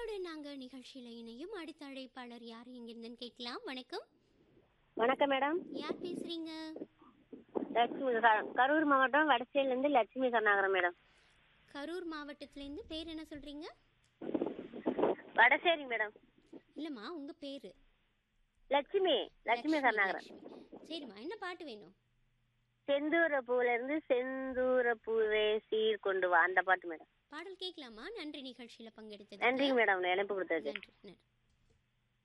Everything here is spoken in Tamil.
இத்துடன் நாங்க நிகழ்ச்சியில இணையும் அடுத்த அழைப்பாளர் யார் எங்கிருந்துன்னு கேட்கலாம் வணக்கம் வணக்கம் மேடம் யார் பேசுறீங்க லட்சுமி க- கரூர் மாவட்டம் வடசேரிலேருந்து லட்சுமி கருணாகரம் மேடம் கரூர் மாவட்டத்திலேருந்து பேர் என்ன சொல்றீங்க வடசேரி மேடம் இல்லம்மா உங்க பேரு லட்சுமி லட்சுமி கருணாகரம் லட்சுமி. சரிம்மா என்ன பாட்டு வேணும் செந்தூர பூல இருந்து செந்தூர பூவே சீர் கொண்டு வா அந்த பாட்டு மேடம் பாடல் கேட்கலாமா நன்றி நிகழ்ச்சியில பங்கெடுத்தது நன்றிங்க மேடம் இணைப்பு கொடுத்ததுக்கு நன்றி நன்றி